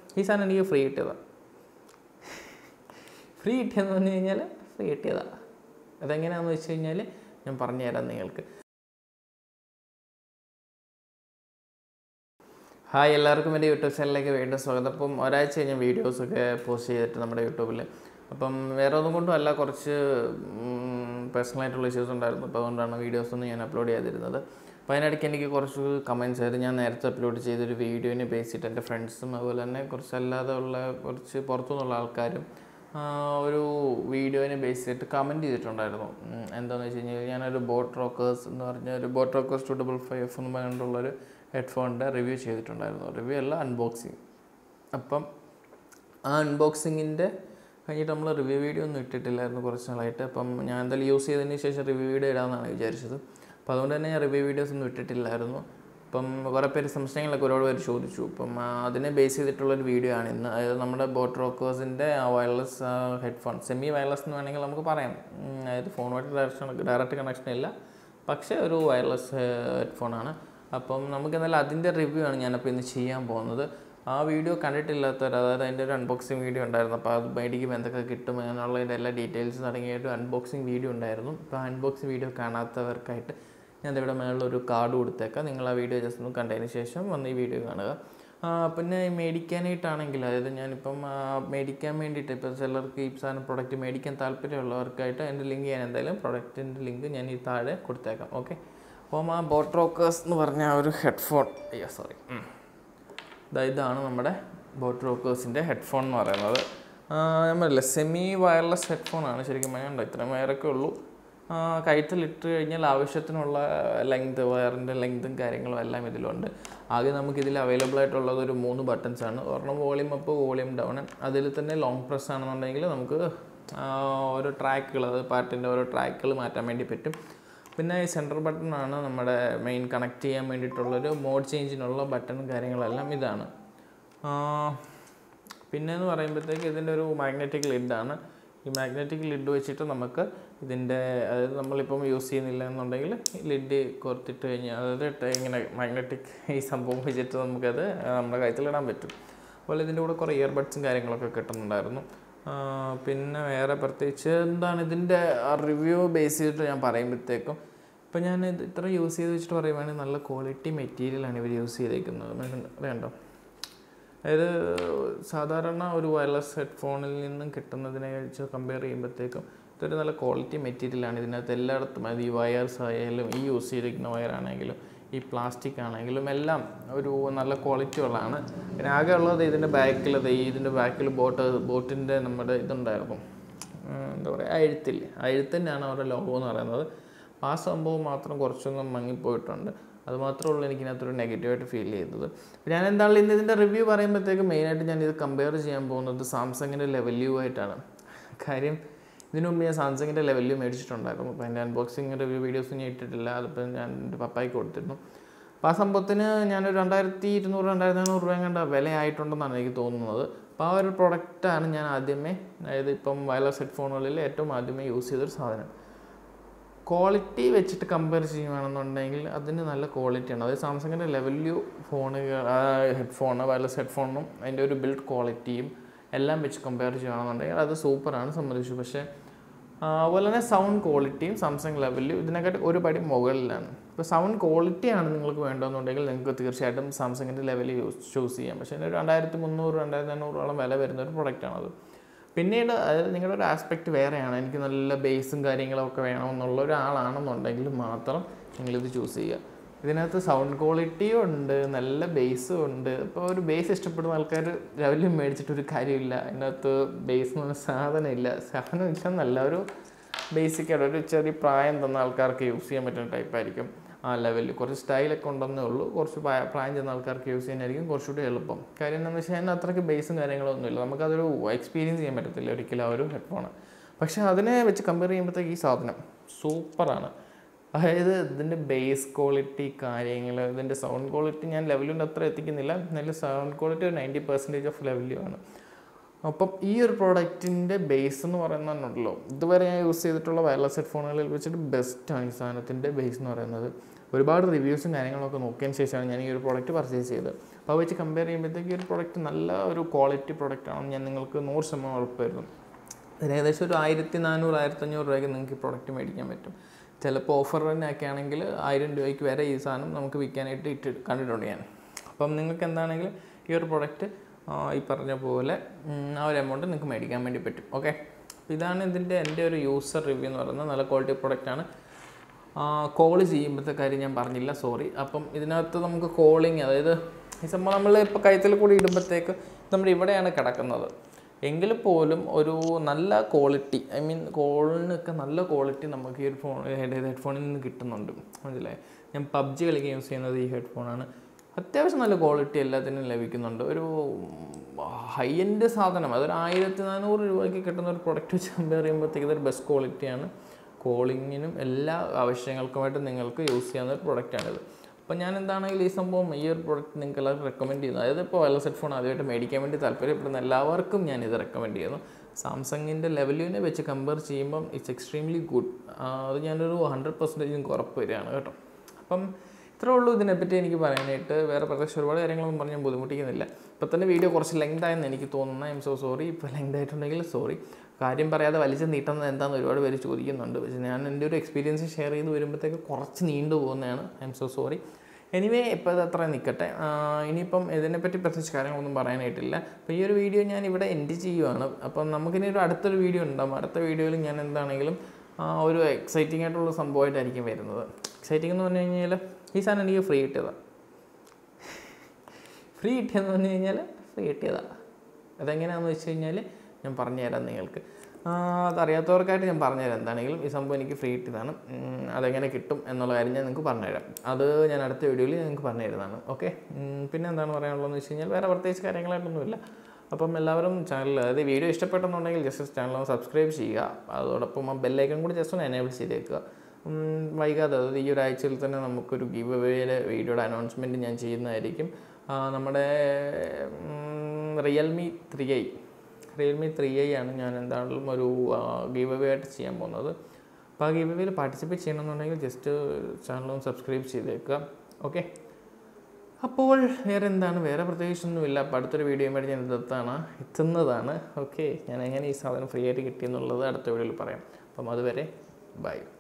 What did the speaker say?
ഈ സാധനം എനിക്ക് ഫ്രീ കിട്ടിയതാണ് ഫ്രീ കിട്ടിയെന്ന് പറഞ്ഞു കഴിഞ്ഞാൽ ഫ്രീ കിട്ടിയതാണ് അതെങ്ങനെയാണെന്ന് വെച്ച് കഴിഞ്ഞാൽ ഞാൻ പറഞ്ഞു തരാം നിങ്ങൾക്ക് ഹായ് എല്ലാവർക്കും എൻ്റെ യൂട്യൂബ് ചാനലിലേക്ക് വീണ്ടും സ്വാഗതം അപ്പം ഒരാഴ്ച കഴിഞ്ഞ് വീഡിയോസൊക്കെ പോസ്റ്റ് ചെയ്തിട്ട് നമ്മുടെ യൂട്യൂബിൽ അപ്പം വേറെ ഒന്നും കൊണ്ടും അല്ല കുറച്ച് പേഴ്സണലായിട്ടുള്ള ഇഷ്യൂസ് ഉണ്ടായിരുന്നു അപ്പോൾ അതുകൊണ്ടാണ് വീഡിയോസൊന്നും ഞാൻ അപ്ലോഡ് ചെയ്തിരുന്നത് അപ്പോൾ അതിനിടയ്ക്ക് എനിക്ക് കുറച്ച് കമൻറ്റ്സ് ആയിരുന്നു ഞാൻ നേരത്തെ അപ്ലോഡ് ചെയ്തൊരു വീഡിയോനെ ബേസ് ചെയ്തിട്ട് എൻ്റെ ഫ്രണ്ട്സും അതുപോലെ തന്നെ കുറച്ച് അല്ലാതെ ഉള്ള കുറച്ച് പുറത്തുനിന്നുള്ള ആൾക്കാരും ആ, ഒരു വീഡിയോനെ ബേസ് ചെയ്തിട്ട് കമൻറ്റ് ചെയ്തിട്ടുണ്ടായിരുന്നു ഉം, എന്താണെന്ന് വെച്ച് കഴിഞ്ഞാൽ ഞാനൊരു ബോട്ട് റോക്കേഴ്സ് എന്ന് പറഞ്ഞ ഒരു boat Rockers two double five F എന്ന് പറഞ്ഞിട്ടുള്ളൊരു ഹെഡ്ഫോണിൻ്റെ റിവ്യൂ ചെയ്തിട്ടുണ്ടായിരുന്നു റിവ്യൂ അല്ല അൺബോക്സിങ് അപ്പം ആ അൺബോക്സിങ്ങിൻ്റെ കഴിഞ്ഞിട്ട് നമ്മൾ റിവ്യൂ വീഡിയോ ഒന്നും ഇട്ടിട്ടില്ലായിരുന്നു കുറച്ച് നാളായിട്ട് അപ്പം ഞാൻ എന്തായാലും യൂസ് ചെയ്തതിന് ശേഷം റിവ്യൂ വീഡിയോ ഇടാമെന്നാണ് വിചാരിച്ചത് അപ്പോൾ അതുകൊണ്ട് തന്നെ ഞാൻ റിവ്യൂ വീഡിയോസ് ഒന്നും ഇട്ടിട്ടില്ലായിരുന്നു അപ്പം കുറേ പേര് സംശയങ്ങളൊക്കെ ഒരുപാട് പേര് ചോദിച്ചു അപ്പം ആ, അതിനെ ബേസ് ചെയ്തിട്ടുള്ളൊരു വീഡിയോ ആണ് ഇന്ന് അതായത് നമ്മുടെ ബോട്ട് റോക്കേഴ്സിൻ്റെ വയർലെസ് ഹെഡ്ഫോൺ സെമി വയർലെസ് എന്ന് വേണമെങ്കിൽ നമുക്ക് പറയാം ഉം, അതായത് ഫോണുമായിട്ട് ഡയറക്ഷൻ ഡയറക്റ്റ് കണക്ഷൻ ഇല്ല പക്ഷേ ഒരു വയർലെസ് ഹെഡ്ഫോണാണ് അപ്പം നമുക്ക് എന്തായാലും അതിൻ്റെ റിവ്യൂ ആണ് ഞാനപ്പോൾ ഇന്ന് ചെയ്യാൻ പോകുന്നത് ആ വീഡിയോ കണ്ടിട്ടില്ലാത്തവർ അതായത് അതിൻ്റെ ഒരു അൺബോക്സിങ് വീഡിയോ ഉണ്ടായിരുന്നു അപ്പോൾ അത് മേടിക്കുമ്പോൾ എന്തൊക്കെ കിട്ടും അങ്ങനെയുള്ളതിൻ്റെ എല്ലാ ഡീറ്റെയിൽസും അടങ്ങിയ ഒരു അൺബോക്സിങ് വീഡിയോ ഉണ്ടായിരുന്നു അപ്പോൾ ആ അൺബോക്സിങ് വീഡിയോ കാണാത്തവർക്കായിട്ട് ഞാൻ ഇവിടെ മേളിൽ ഒരു കാർഡ് കൊടുത്തേക്കാം നിങ്ങൾ ആ വീഡിയോ ജസ്റ്റ് ഒന്ന് കണ്ടതിന് ശേഷം വന്ന് ഈ വീഡിയോ കാണുക ആ, പിന്നെ മേടിക്കാനായിട്ടാണെങ്കിൽ അതായത് ഞാനിപ്പം ആ, മേടിക്കാൻ വേണ്ടിയിട്ട് ഇപ്പോൾ ചിലർക്ക് ഈ സാധനം പ്രൊഡക്റ്റ് മേടിക്കാൻ താല്പര്യമുള്ളവർക്കായിട്ട് എൻ്റെ ലിങ്ക് ഞാൻ എന്തായാലും പ്രൊഡക്റ്റിൻ്റെ ലിങ്ക് ഞാൻ ഈ താഴെ കൊടുത്തേക്കാം ഓക്കെ അപ്പം ആ ബോട്ട് റോക്കേഴ്സ് എന്ന് പറഞ്ഞ ആ ഒരു ഹെഡ്ഫോൺ അയ്യോ സോറി ദാ ഇതാണ് നമ്മുടെ ബോട്ട് റോക്കേഴ്സിൻ്റെ ഹെഡ്ഫോൺ എന്ന് പറയുന്നത് ആ, ഞാൻ പറയില്ല സെമി വയർലെസ് ഹെഡ്ഫോൺ ആണ് ശരിക്കും പറഞ്ഞാൽ ഇത്രയും വയറൊക്കെ ഉള്ളൂ ആ, കഴുത്തിലിട്ട് കഴിഞ്ഞാൽ ആവശ്യത്തിനുള്ള ലെങ്ത് വയറിൻ്റെ ലെങ്തും കാര്യങ്ങളും എല്ലാം ഇതിലുണ്ട് ആകെ നമുക്ക് ഇതിൽ അവൈലബിൾ ആയിട്ടുള്ളത് ഒരു മൂന്ന് ബട്ടൺസ് ആണ് ഒരെണ്ണം വോളിയം അപ്പ് വോളിയം ഡൗൺ അതിൽ തന്നെ ലോങ് പ്രസ് ആണെന്നുണ്ടെങ്കിൽ നമുക്ക് ആ, ഓരോ ട്രാക്കുകൾ അത് പാട്ടിൻ്റെ ഓരോ ട്രാക്കുകൾ മാറ്റാൻ വേണ്ടി പറ്റും പിന്നെ ഈ സെൻറ്റർ ബട്ടൺ ആണ് നമ്മുടെ മെയിൻ കണക്ട് ചെയ്യാൻ വേണ്ടിയിട്ടുള്ളൊരു മോഡ് ചേഞ്ചിനുള്ള ബട്ടണും കാര്യങ്ങളെല്ലാം ഇതാണ് ആ, പിന്നെ എന്ന് പറയുമ്പോഴത്തേക്ക് ഇതിൻ്റെ ഒരു മാഗ്നറ്റിക് ലിഡാണ് ഈ മാഗ്നറ്റിക് ലിഡ് വെച്ചിട്ട് നമുക്ക് ഇതിൻ്റെ അതായത് നമ്മളിപ്പം യൂസ് ചെയ്യുന്നില്ല എന്നുണ്ടെങ്കിൽ ലിഡ് കോർത്തിട്ട് കഴിഞ്ഞാൽ അതായത് ഇട്ട് ഇങ്ങനെ മാഗ്നറ്റിക് ഈ സംഭവം വെച്ചിട്ട് നമുക്കത് നമ്മുടെ കഴുത്തിലിടാൻ പറ്റും അതുപോലെ ഇതിൻ്റെ കൂടെ കുറേ ഇയർബഡ്സും കാര്യങ്ങളൊക്കെ കിട്ടുന്നുണ്ടായിരുന്നു ആ, പിന്നെ വേറെ പ്രത്യേകിച്ച് എന്താണ് ഇതിൻ്റെ റിവ്യൂ ബേസ് ചെയ്തിട്ട് ഞാൻ പറയുമ്പോഴത്തേക്കും ഇപ്പം ഞാൻ ഇത് ഇത്ര യൂസ് ചെയ്ത് വെച്ചിട്ട് പറയുവാണെങ്കിൽ നല്ല ക്വാളിറ്റി മെറ്റീരിയലാണ് ഇവർ യൂസ് ചെയ്തേക്കുന്നത് വേണ്ടോ അതായത് സാധാരണ ഒരു വയർലെസ് ഹെഡ്ഫോണിൽ നിന്നും കിട്ടുന്നതിനെ വെച്ച് കമ്പയർ ചെയ്യുമ്പോഴത്തേക്കും ഇതൊരു നല്ല ക്വാളിറ്റി മെറ്റീരിയലാണ് ഇതിനകത്ത് എല്ലായിടത്തും അത് ഈ വയർസ് ആയാലും ഈ യൂസ് ചെയ്തിരിക്കുന്ന വയറാണെങ്കിലും ഈ പ്ലാസ്റ്റിക് ആണെങ്കിലും എല്ലാം ഒരു നല്ല ക്വാളിറ്റി ഉള്ളതാണ് പിന്നെ ആകെ ഉള്ളത് ഇതിൻ്റെ ബാക്കിൽ ഈ ഇതിൻ്റെ ബാക്കിൽ ബോട്ട് ബോട്ടിൻ്റെ നമ്മുടെ ഇതുണ്ടായിരുന്നു ഉം, എന്താ പറയുക അഴുത്തില്ലേ അഴുത്തന്നെയാണ് അവരുടെ ലോഗോ എന്ന് പറയുന്നത് അപ്പോൾ ആ സംഭവം മാത്രം കുറച്ചൊന്നും മങ്ങിപ്പോയിട്ടുണ്ട് അത് മാത്രമേ ഉള്ളൂ എനിക്ക് ഇതിനകത്തൊരു നെഗറ്റീവായിട്ട് ഫീൽ ചെയ്തത് ഞാൻ എന്താണെങ്കിലും ഇന്ന് ഇതിൻ്റെ റിവ്യൂ പറയുമ്പോഴത്തേക്ക് മെയിനായിട്ട് ഞാൻ ഇത് കമ്പയർ ചെയ്യാൻ പോകുന്നത് സാംസങ്ങിൻ്റെ ലെവൽ യു ആയിട്ടാണ് കാര്യം ഇതിനു മുമ്പ് ഞാൻ സാംസങ്ങിൻ്റെ ലെവൽ യു മേടിച്ചിട്ടുണ്ടായിരുന്നു അപ്പോൾ എൻ്റെ അൺബോക്സിങ് റിവ്യൂ വീഡിയോസ് ഞാൻ ഇട്ടിട്ടില്ല അതിപ്പോൾ ഞാൻ എൻ്റെ പപ്പായ്ക്ക് കൊടുത്തിരുന്നു അപ്പോൾ ആ സംഭവത്തിന് ഞാനൊരു രണ്ടായിരത്തി ഇരുന്നൂറ് രണ്ടായിരത്തി അഞ്ഞൂറ് രൂപ കണ്ട വിലയായിട്ടുണ്ടെന്നാണ് എനിക്ക് തോന്നുന്നത് അപ്പോൾ ആ ഒരു പ്രൊഡക്റ്റാണ് ഞാൻ ആദ്യമേ അതായത് ഇപ്പം വയർലെസ് ഹെഡ്ഫോണുകളിൽ ഏറ്റവും ആദ്യമേ യൂസ് ചെയ്തൊരു സാധനം ക്വാളിറ്റി വെച്ചിട്ട് കമ്പയർ ചെയ്യുകയാണെന്നുണ്ടെങ്കിൽ അതിന് നല്ല ക്വാളിറ്റിയാണ് അതായത് സാംസങ്ങിൻ്റെ ലെവൽ യു ഫോണുകൾ ഹെഡ്ഫോൺ വയർലെസ് ഹെഡ്ഫോണും അതിൻ്റെ ഒരു ബിൽഡ് ക്വാളിറ്റിയും എല്ലാം വെച്ച് കമ്പയർ ചെയ്യുകയാണെന്നുണ്ടെങ്കിൽ അത് സൂപ്പറാണ് സമ്മതിച്ചു പക്ഷേ ആ, അതുപോലെ തന്നെ സൗണ്ട് ക്വാളിറ്റിയും സാംസങ് ലെവലിൽ ഇതിനെക്കാട്ടി ഒരു പടി മുകളിലാണ് ഇപ്പോൾ സൗണ്ട് ക്വാളിറ്റിയാണ് നിങ്ങൾക്ക് വേണ്ടതെന്നുണ്ടെങ്കിൽ നിങ്ങൾക്ക് തീർച്ചയായിട്ടും സാംസങ്ങിൻ്റെ ലെവലിൽ യൂസ് ചൂസ് ചെയ്യാം പക്ഷേ ഇതിന് രണ്ടായിരത്തി മുന്നൂറ് രണ്ടായിരത്തി അഞ്ഞൂറോളം വില വരുന്ന ഒരു പ്രൊഡക്റ്റാണത് പിന്നീട് അതായത് നിങ്ങളുടെ ഒരു ആസ്പെക്റ്റ് വേറെയാണ് എനിക്ക് നല്ല ബേസും കാര്യങ്ങളൊക്കെ വേണമെന്നുള്ള ഒരാളാണെന്നുണ്ടെങ്കിൽ മാത്രം നിങ്ങളിത് ചൂസ് ചെയ്യുക ഇതിനകത്ത് സൗണ്ട് ക്വാളിറ്റിയും ഉണ്ട് നല്ല ബേസും ഉണ്ട് ഇപ്പോൾ ഒരു ബേസ് ഇഷ്ടപ്പെടുന്ന ആൾക്കാർ ലെവലും മേടിച്ചിട്ട് ഒരു കാര്യമില്ല അതിനകത്ത് ബേസ് എന്ന് പറഞ്ഞ സാധനം ഇല്ല സാധനം വെച്ചാൽ നല്ല ഒരു ബേസിക് ആയിട്ട് ഒരു ചെറിയ പ്രായം തന്ന ആൾക്കാർക്ക് യൂസ് ചെയ്യാൻ പറ്റുന്ന ടൈപ്പ് ആയിരിക്കും ആ ലെവലിൽ കുറച്ച് സ്റ്റൈലൊക്കെ ഉണ്ടെന്നേ ഉള്ളൂ കുറച്ച് പ്രായ- പ്രായം ചെന്ന ആൾക്കാർക്ക് യൂസ് ചെയ്യാനായിരിക്കും കുറച്ചുകൂടി എളുപ്പം കാര്യം എന്താണെന്ന് വെച്ചാൽ അതിന് അത്രയ്ക്ക് ബേസും കാര്യങ്ങളൊന്നും ഇല്ല നമുക്കതൊരു എക്സ്പീരിയൻസ് ചെയ്യാൻ പറ്റത്തില്ല ഒരിക്കലും ആ ഒരു ഹെഡ്ഫോൺ പക്ഷേ അതിനെ വെച്ച് കമ്പയർ ചെയ്യുമ്പോഴത്തേക്ക് ഈ സാധനം സൂപ്പറാണ് അതായത് ഇതിൻ്റെ ബേസ് ക്വാളിറ്റി കാര്യങ്ങൾ ഇതിൻ്റെ സൗണ്ട് ക്വാളിറ്റി ഞാൻ ലെവലിൻ്റെ അത്ര എത്തിക്കുന്നില്ല നല്ല സൗണ്ട് ക്വാളിറ്റി ഒരു നയൻറ്റി പെർസെൻറ്റേജ് ഓഫ് ലെവലിൽ ആണ് അപ്പം ഈ ഒരു പ്രോഡക്റ്റിൻ്റെ ബേസ് എന്ന് പറയുന്നുണ്ടല്ലോ ഇതുവരെ ഞാൻ യൂസ് ചെയ്തിട്ടുള്ള വയർലെസ് ഹെഡ്ഫോണുകളിൽ വെച്ചിട്ട് ബെസ്റ്റാണ് ഈ സാധനത്തിൻ്റെ ബേസ് എന്ന് പറയുന്നത് ഒരുപാട് റിവ്യൂസും കാര്യങ്ങളൊക്കെ നോക്കിയതിന് ശേഷമാണ് ഞാൻ ഈ ഒരു പ്രോഡക്റ്റ് പർച്ചേസ് ചെയ്തത് അപ്പോൾ അത് വെച്ച് കമ്പയർ ചെയ്യുമ്പോഴത്തേക്ക് ഈ ഒരു പ്രോഡക്റ്റ് നല്ല ഒരു ക്വാളിറ്റി പ്രോഡക്റ്റ് ആണെന്ന് ഞാൻ നിങ്ങൾക്ക് നൂറ് ശതമാനം ഉറപ്പായിരുന്നു ഇതിന് ഏകദേശം ഒരു ആയിരത്തി നാനൂറ് ആയിരത്തഞ്ഞൂറ് രൂപയ്ക്ക് നിങ്ങൾക്ക് ഈ പ്രോഡക്റ്റ് മേടിക്കാൻ പറ്റും ചിലപ്പോൾ ഓഫർ തന്നെ ഒക്കെ ആണെങ്കിൽ ആയിരം രൂപയ്ക്ക് വരെ ഈ സാധനം നമുക്ക് വിൽക്കാനായിട്ട് ഇട്ട് കണ്ടിട്ടുണ്ട് ഞാൻ അപ്പം നിങ്ങൾക്ക് എന്താണെങ്കിലും ഈ ഒരു പ്രോഡക്റ്റ് ഈ പറഞ്ഞ പോലെ ഉം, ആ ഒരു എമൗണ്ട് നിങ്ങൾക്ക് മേടിക്കാൻ വേണ്ടി പറ്റും ഓക്കെ ഇതാണ് ഇതിൻ്റെ എൻ്റെ ഒരു യൂസർ റിവ്യൂ എന്ന് പറയുന്നത് നല്ല ക്വാളിറ്റി പ്രോഡക്റ്റാണ് കോൾ ചെയ്യുമ്പോഴത്തെ കാര്യം ഞാൻ പറഞ്ഞില്ല സോറി അപ്പം ഇതിനകത്ത് നമുക്ക് കോളിങ് അതായത് ഈ സംഭവം നമ്മൾ ഇപ്പോൾ കഴുത്തിൽ കൂടി ഇടുമ്പോഴത്തേക്ക് നമ്മുടെ ഇവിടെയാണ് കിടക്കുന്നത് എങ്കിൽ പോലും ഒരു നല്ല ക്വാളിറ്റി ഐ മീൻ കോളിനൊക്കെ നല്ല ക്വാളിറ്റി നമുക്ക് ഈ ഒരു ഫോൺ ഹെഡ്ഫോണിൽ നിന്ന് കിട്ടുന്നുണ്ട് മനസ്സിലായി ഞാൻ പബ്ജി കളിക്കാൻ യൂസ് ചെയ്യുന്നത് ഈ ഹെഡ്ഫോണാണ് അത്യാവശ്യം നല്ല ക്വാളിറ്റി എല്ലാത്തിനും ലഭിക്കുന്നുണ്ട് ഒരു ഹൈ എൻഡ് സാധനം അതൊരു ആയിരത്തി നാനൂറ് രൂപയ്ക്ക് കിട്ടുന്ന ഒരു പ്രൊഡക്റ്റ് വെച്ച് കമ്പയർ ചെയ്യുമ്പോഴത്തേക്ക് ഇതൊരു ബെസ്റ്റ് ക്വാളിറ്റിയാണ് കോളിങ്ങിനും എല്ലാ ആവശ്യങ്ങൾക്കുമായിട്ട് നിങ്ങൾക്ക് യൂസ് ചെയ്യാവുന്ന ഒരു പ്രൊഡക്റ്റാണിത് അപ്പോൾ ഞാൻ എന്താണെങ്കിലും ഈ സംഭവം ഈ ഒരു പ്രൊഡക്റ്റ് നിങ്ങൾക്ക് എല്ലാവർക്കും റെക്കമെൻഡ് ചെയ്യുന്നു അതായത് ഇപ്പോൾ വയർലെസ് ഹെഡ്ഫോൺ ആദ്യമായിട്ട് മേടിക്കാൻ വേണ്ടി താല്പര്യപ്പെടുന്ന എല്ലാവർക്കും ഞാൻ ഇത് റെക്കമെൻഡ് ചെയ്യുന്നു സാംസങ്ങിൻ്റെ ലെവലിനെ വെച്ച് കമ്പയർ ചെയ്യുമ്പം ഇറ്റ്സ് എക്സ്ട്രീംലി ഗുഡ് അത് ഞാനൊരു ഹൺഡ്രഡ് പെർസെൻറ്റേജ് നിങ്ങൾക്ക് ഉറപ്പ് വരികയാണ് കേട്ടോ അപ്പം ഇത്രേ ഉള്ളൂ ഇതിനെപ്പറ്റി എനിക്ക് പറയാനായിട്ട് വേറെ പ്രത്യേകിച്ച് ഒരുപാട് കാര്യങ്ങളൊന്നും പറഞ്ഞ് ഞാൻ ബുദ്ധിമുട്ടിക്കുന്നില്ല ഇപ്പോൾ തന്നെ വീഡിയോ കുറച്ച് ലെങ്ത് ആയെന്ന് എനിക്ക് തോന്നുന്നു ഐ എം സോ സോറി ഇപ്പോൾ ലെങ്ത് ആയിട്ടുണ്ടെങ്കിൽ സോറി കാര്യം പറയാതെ വലിച്ച് നീട്ടുന്നത് എന്താണെന്ന് ഒരുപാട് പേര് ചോദിക്കുന്നുണ്ട് പക്ഷേ ഞാൻ എൻ്റെ ഒരു എക്സ്പീരിയൻസ് ഷെയർ ചെയ്ത് വരുമ്പോഴത്തേക്ക് കുറച്ച് നീണ്ടു പോകുന്നതാണ് I'm so sorry anyway ഇപ്പോൾ ഇത് അത്ര നിൽക്കട്ടെ ആ, ഇനിയിപ്പം ഇതിനെപ്പറ്റി പ്രത്യേകിച്ച് കാര്യങ്ങളൊന്നും പറയാനായിട്ടില്ല അപ്പോൾ ഈ ഒരു വീഡിയോ ഞാൻ ഇവിടെ എൻഡ് ചെയ്യുവാണ് അപ്പം നമുക്കിനി ഒരു അടുത്തൊരു വീഡിയോ ഉണ്ടാകും അടുത്ത വീഡിയോയിൽ ഞാൻ എന്താണെങ്കിലും ആ, ഒരു എക്സൈറ്റിംഗ് ആയിട്ടുള്ള സംഭവമായിട്ടായിരിക്കും വരുന്നത് എക്സൈറ്റിംഗ് എന്ന് പറഞ്ഞു കഴിഞ്ഞാൽ ഈ സാധനം എനിക്ക് ഫ്രീ കിട്ടിയതാണ് ഫ്രീ കിട്ടിയെന്ന് പറഞ്ഞു കഴിഞ്ഞാൽ ഫ്രീ കിട്ടിയതാണ് അതെങ്ങനെയാണെന്ന് വെച്ച് കഴിഞ്ഞാൽ ഞാൻ പറഞ്ഞുതരാം നിങ്ങൾക്ക് ആ, അതറിയാത്തവർക്കായിട്ട് ഞാൻ പറഞ്ഞുതരാം എന്താണെങ്കിലും ഈ സംഭവം എനിക്ക് ഫ്രീ കിട്ടിയതാണ് ഉം, അതെങ്ങനെ കിട്ടും എന്നുള്ള കാര്യം ഞാൻ നിങ്ങൾക്ക് പറഞ്ഞുതരാം അത് ഞാൻ അടുത്ത വീഡിയോയിൽ നിങ്ങൾക്ക് പറഞ്ഞു തരുന്നതാണ് ഓക്കെ പിന്നെ എന്താണ് പറയാനുള്ളതെന്ന് വെച്ച് കഴിഞ്ഞാൽ വേറെ പ്രത്യേകിച്ച് കാര്യങ്ങളായിട്ടൊന്നുമില്ല അപ്പം എല്ലാവരും ചാനൽ അതായത് വീഡിയോ ഇഷ്ടപ്പെട്ടെന്നുണ്ടെങ്കിൽ ജസ്റ്റ് ചാനൽ ഒന്ന് സബ്സ്ക്രൈബ് ചെയ്യുക അതോടൊപ്പം ആ ബെല്ലൈക്കൺ കൂടി ജസ്റ്റ് ഒന്ന് എനേബിൾ ചെയ്തേക്കുക ഉം, വൈകാതെ അതായത് ഈ ഒരാഴ്ചയിൽ തന്നെ നമുക്കൊരു ഗീവ് അവേയുടെ വീഡിയോയുടെ അനൗൺസ്മെൻറ്റ് ഞാൻ ചെയ്യുന്നതായിരിക്കും ആ, നമ്മുടെ Realme three I Realme three I ആണ് ഞാൻ എന്താണെങ്കിലും ഒരു ഗീവ് അവേ ആയിട്ട് ചെയ്യാൻ പോകുന്നത് അപ്പോൾ ആ ഗീവ് അവേയിൽ പാർട്ടിസിപ്പേറ്റ് ചെയ്യണമെന്നുണ്ടെങ്കിൽ ജസ്റ്റ് ചാനലൊന്ന് സബ്സ്ക്രൈബ് ചെയ്തേക്കുക ഓക്കെ അപ്പോൾ വേറെ എന്താണ് വേറെ പ്രത്യേകിച്ചൊന്നുമില്ല അപ്പോൾ അടുത്തൊരു വീഡിയോയുമായിട്ട് ഞാൻ എത്താണ് എത്തുന്നതാണ് ഓക്കെ ഞാൻ എങ്ങനെ ഈ സാധനം ഫ്രീ ആയിട്ട് കിട്ടിയെന്നുള്ളത് അടുത്ത വീഡിയോയിൽ പറയാം അപ്പം അതുവരെ ബൈ